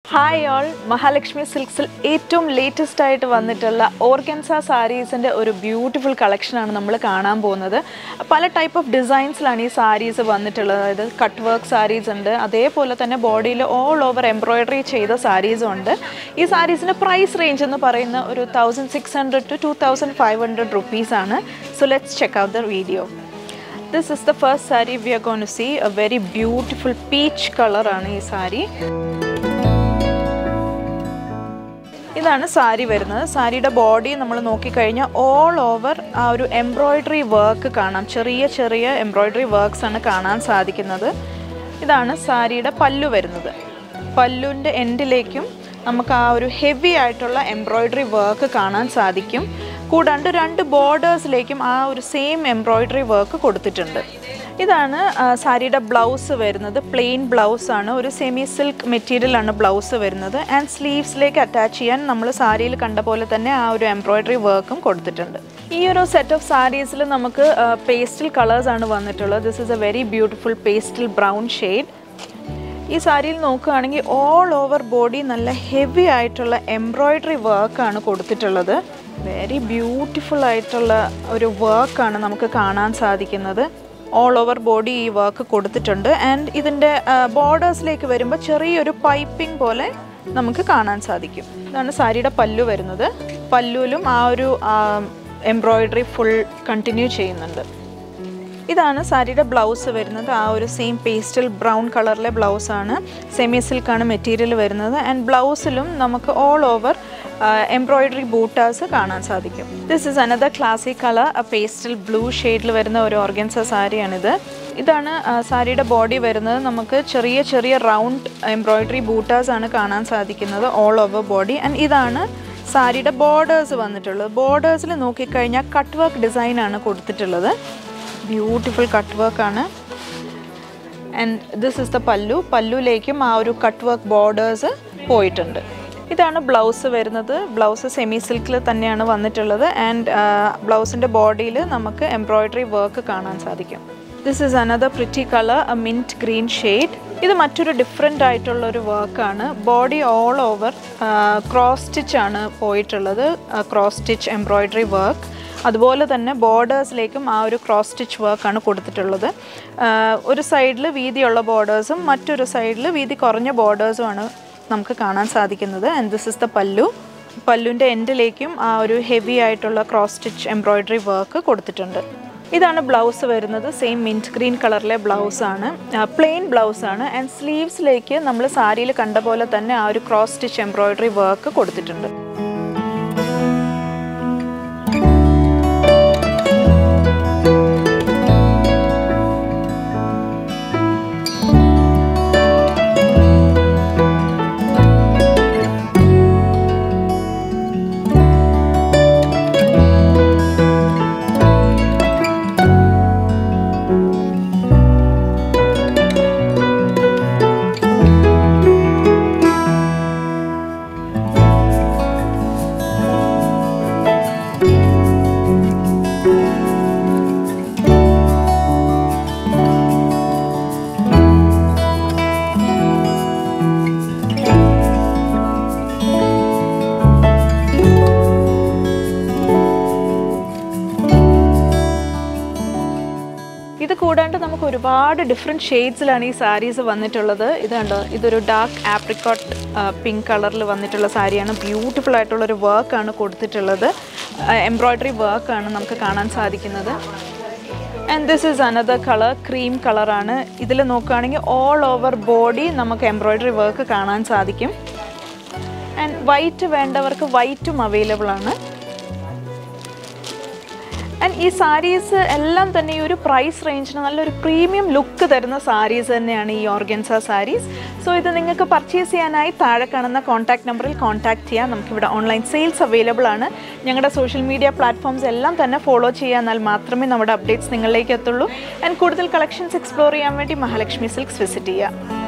hi all Mahalakshmi സിൽക്സിൽ ഏറ്റവും latest ആയിട്ട് വന്നിട്ടുള്ള ഓർഗൻസ സാരീസിൻ്റെ ഒരു ബ്യൂട്ടിഫുൾ കളക്ഷനാണ് നമ്മൾ കാണാൻ പോകുന്നത് പല ടൈപ്പ് ഓഫ് ഡിസൈൻസിലാണ് ഈ സാരീസ് വന്നിട്ടുള്ളത് അതായത് കട്ട് വർക്ക് സാരീസ് ഉണ്ട് അതേപോലെ തന്നെ ബോഡിയിൽ ഓൾ ഓവർ എംബ്രോയ്ഡറി ചെയ്ത സാരീസും ഉണ്ട് ഈ സാരീസിൻ്റെ പ്രൈസ് റേഞ്ച് എന്ന് പറയുന്ന ഒരു thousand six hundred to two thousand five hundred റുപ്പീസാണ് so let's check out the video this is the first sari we are gonna see a very beautiful peach കളറാണ് ഈ സാരി ഇതാണ് സാരി വരുന്നത് സാരിയുടെ ബോഡി നമ്മൾ നോക്കിക്കഴിഞ്ഞാൽ ഓൾ ഓവർ ആ ഒരു എംബ്രോയ്ഡറി വർക്ക് കാണാം ചെറിയ ചെറിയ എംബ്രോയ്ഡറി വർക്ക്സ് ആണ് കാണാൻ സാധിക്കുന്നത് ഇതാണ് സാരിയുടെ പല്ലു വരുന്നത് പല്ലുവിൻ്റെ എൻഡിലേക്കും നമുക്ക് ആ ഒരു ഹെവി ആയിട്ടുള്ള എംബ്രോയ്ഡറി വർക്ക് കാണാൻ സാധിക്കും കൂടാണ്ട് രണ്ട് ബോർഡേഴ്സിലേക്കും ആ ഒരു സെയിം എംബ്രോയ്ഡറി വർക്ക് കൊടുത്തിട്ടുണ്ട് ഇതാണ് ആ, സാരിയുടെ ബ്ലൗസ് വരുന്നത് പ്ലെയിൻ ബ്ലൗസ് ആണ് ഒരു സെമി സിൽക്ക് മെറ്റീരിയൽ ആണ് ബ്ലൗസ് വരുന്നത് ആൻഡ് സ്ലീവ്സിലേക്ക് അറ്റാച്ച് ചെയ്യാൻ നമ്മൾ സാരിയിൽ കണ്ട പോലെ തന്നെ ആ ഒരു എംബ്രോയ്ഡറി വർക്കും കൊടുത്തിട്ടുണ്ട് ഈ ഒരു സെറ്റ് ഓഫ് സാരീസിൽ നമുക്ക് പേസ്റ്റൽ കളേഴ്സ് ആണ് വന്നിട്ടുള്ളത് this is a very beautiful pastel brown shade ഈ സാരിയിൽ നോക്കുകയാണെങ്കിൽ ഓൾ ഓവർ ബോഡി നല്ല ഹെവി ആയിട്ടുള്ള എംബ്രോയ്ഡറി വർക്കാണ് കൊടുത്തിട്ടുള്ളത് വെരി ബ്യൂട്ടിഫുൾ ആയിട്ടുള്ള ഒരു വർക്കാണ് നമുക്ക് കാണാൻ സാധിക്കുന്നത് ഓൾ ഓവർ ബോഡി ഈ വർക്ക് കൊടുത്തിട്ടുണ്ട് ആൻഡ് ഇതിൻ്റെ ബോർഡേഴ്സിലേക്ക് വരുമ്പോൾ ചെറിയൊരു പൈപ്പിംഗ് പോലെ നമുക്ക് കാണാൻ സാധിക്കും ഇതാണ് സാരിയുടെ പല്ലു വരുന്നത് പല്ലുവിലും ആ ഒരു എംബ്രോയ്ഡറി ഫുൾ കണ്ടിന്യൂ ചെയ്യുന്നുണ്ട് ഇതാണ് സാരിയുടെ ബ്ലൗസ് വരുന്നത് ആ ഒരു സെയിം പേസ്റ്റൽ ബ്രൗൺ കളറിലെ ബ്ലൗസാണ് സെമി സിൽക്കാണ് മെറ്റീരിയൽ വരുന്നത് ആൻഡ് ബ്ലൗസിലും നമുക്ക് ഓൾ ഓവർ എംബ്രോയ്ഡറി ബൂട്ടാസ് കാണാൻ സാധിക്കും this is another classic colour pastel blue ഷെയ്ഡിൽ വരുന്ന ഒരു ഓർഗൻസ സാരിയാണിത് ഇതാണ് ആ, സാരിയുടെ ബോഡി വരുന്നത് നമുക്ക് ചെറിയ ചെറിയ റൗണ്ട് എംബ്രോയ്ഡറി ബൂട്ടാസ് ആണ് കാണാൻ സാധിക്കുന്നത് ഓൾ ഓവർ ബോഡി ആൻഡ് ഇതാണ് സാരിയുടെ ബോർഡേഴ്സ് വന്നിട്ടുള്ളത് ബോർഡേഴ്സിൽ നോക്കിക്കഴിഞ്ഞാൽ കട്ട് വർക്ക് ഡിസൈനാണ് കൊടുത്തിട്ടുള്ളത് ബ്യൂട്ടിഫുൾ കട്ട് വർക്കാണ് and this is the pallu പല്ലുവിലേക്കും ആ ഒരു കട്ട് വർക്ക് ബോർഡേഴ്സ് പോയിട്ടുണ്ട് ഇതാണ് ബ്ലൗസ് വരുന്നത് ബ്ലൗസ് സെമി സിൽക്കിൽ തന്നെയാണ് വന്നിട്ടുള്ളത് ആൻഡ് ബ്ലൗസിൻ്റെ ബോഡിയിൽ നമുക്ക് എംബ്രോയ്ഡറി വർക്ക് കാണാൻ സാധിക്കും this is another pretty colour a mint green shade ഇത് മറ്റൊരു ഡിഫറെൻ്റ് ആയിട്ടുള്ള ഒരു വർക്കാണ് body all over cross stitch ആണ് പോയിട്ടുള്ളത് ക്രോസ് സ്റ്റിച്ച് എംബ്രോയ്ഡറി വർക്ക് അതുപോലെ തന്നെ ബോർഡേഴ്സിലേക്കും ആ ഒരു ക്രോസ് സ്റ്റിച്ച് വർക്കാണ് കൊടുത്തിട്ടുള്ളത് ആഹ് ഒരു സൈഡിൽ വീതിയുള്ള ബോർഡേഴ്സും മറ്റൊരു സൈഡിൽ വീതി കുറഞ്ഞ ബോർഡേഴ്സുമാണ് നമുക്ക് കാണാൻ സാധിക്കുന്നത് ആൻഡ് ദിസ് ഇസ് ദ പല്ലു പല്ലുവിൻ്റെ എൻഡിലേക്കും ആ ഒരു ഹെവി ആയിട്ടുള്ള ക്രോസ് സ്റ്റിച്ച് എംബ്രോയ്ഡറി വർക്ക് കൊടുത്തിട്ടുണ്ട് ഇതാണ് ബ്ലൗസ് വരുന്നത് സെയിം മിൻറ്റ് ഗ്രീൻ കളറിലെ ബ്ലൗസാണ് പ്ലെയിൻ ബ്ലൗസാണ് ആൻഡ് സ്ലീവ്സിലേക്ക് നമ്മൾ സാരിയിൽ കണ്ട പോലെ തന്നെ ആ ഒരു ക്രോസ് സ്റ്റിച്ച് എംബ്രോയ്ഡറി വർക്ക് കൊടുത്തിട്ടുണ്ട് ഇത് കൂടാണ്ട് നമുക്ക് ഒരുപാട് ഡിഫറെൻറ്റ് ഷെയ്ഡ്സിലാണ് ഈ സാരീസ് വന്നിട്ടുള്ളത് ഇത് കണ്ടോ ഇതൊരു ഡാർക്ക് ആപ്രിക്കോട്ട് പിങ്ക് കളറിൽ വന്നിട്ടുള്ള സാരിയാണ് ബ്യൂട്ടിഫുൾ ആയിട്ടുള്ളൊരു വർക്കാണ് കൊടുത്തിട്ടുള്ളത് എംബ്രോയ്ഡറി വർക്കാണ് നമുക്ക് കാണാൻ സാധിക്കുന്നത് and this is another colour cream കളറാണ് ഇതിൽ നോക്കുകയാണെങ്കിൽ ഓൾ ഓവർ ബോഡി നമുക്ക് എംബ്രോയ്ഡറി വർക്ക് കാണാൻ സാധിക്കും ആൻഡ് വൈറ്റ് വേണ്ടവർക്ക് വൈറ്റും അവൈലബിൾ ആണ് ആൻഡ് ഈ സാരീസ് എല്ലാം തന്നെ ഈ ഒരു പ്രൈസ് റേഞ്ചിന് നല്ലൊരു പ്രീമിയം ലുക്ക് തരുന്ന സാരീസ് തന്നെയാണ് ഈ ഓർഗൻസ സാരീസ് സോ ഇത് നിങ്ങൾക്ക് പർച്ചേസ് ചെയ്യാനായി താഴെ കാണുന്ന കോൺടാക്ട് നമ്പറിൽ കോൺടാക്ട് ചെയ്യാം നമുക്കിവിടെ ഓൺലൈൻ സെയിൽസ് അവൈലബിൾ ആണ് ഞങ്ങളുടെ സോഷ്യൽ മീഡിയ പ്ലാറ്റ്ഫോംസ് എല്ലാം തന്നെ ഫോളോ ചെയ്യുക എന്നാൽ മാത്രമേ നമ്മുടെ അപ്ഡേറ്റ്സ് നിങ്ങളിലേക്ക് എത്തുള്ളൂ ആൻഡ് കൂടുതൽ കളക്ഷൻസ് എക്സ്പ്ലോർ ചെയ്യാൻ വേണ്ടി മഹാലക്ഷ്മി സിൽക്സ് വിസിറ്റ് ചെയ്യുക